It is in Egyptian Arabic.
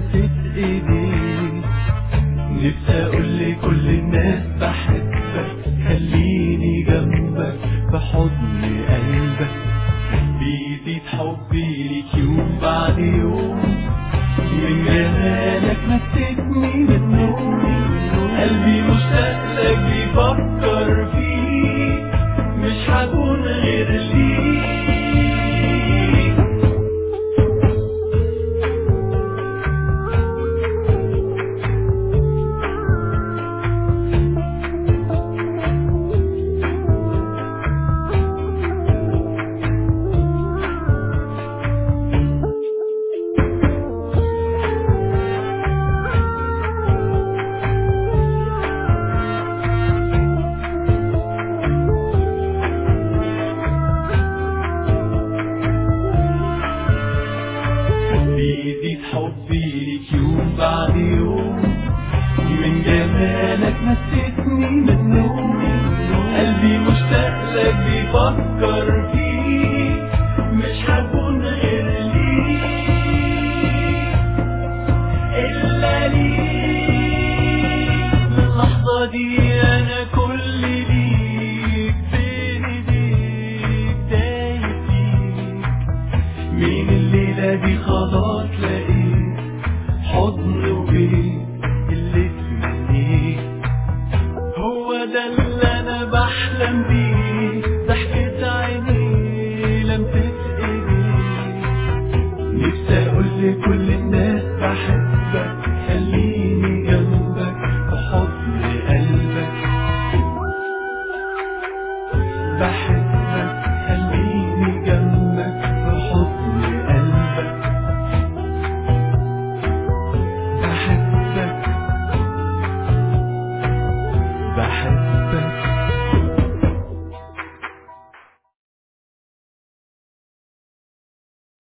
لمسة ايديك نفسي اقول لكل الناس بحبك خليني جنبك في حضن قلبك بيزيد حبي ليك يوم بعد يوم من جمالك مسكني من نومي قلبي مشتاق لك بيفكر فيك مش هكون غير ليك بيزيد حبي ليك يوم بعد يوم من جمالك مسكني من نومي قلبي مشتاق لك بيفكر فيك مش هكون غير ليك إلا ليك من اللحظة دي أنا كل ليك بين ايديك دايب فيك من الليلة دي خلاص لقيت حضن وبيت اللي تمنيه هو ده اللي انا بحلم بيه ضحكة عينيه لمسة ايديه نفسي اقول لكل الناس بحبك خليني جنبك في حضن قلبك بحبك خليني جنبك في حضن قلبك بحبك بحبك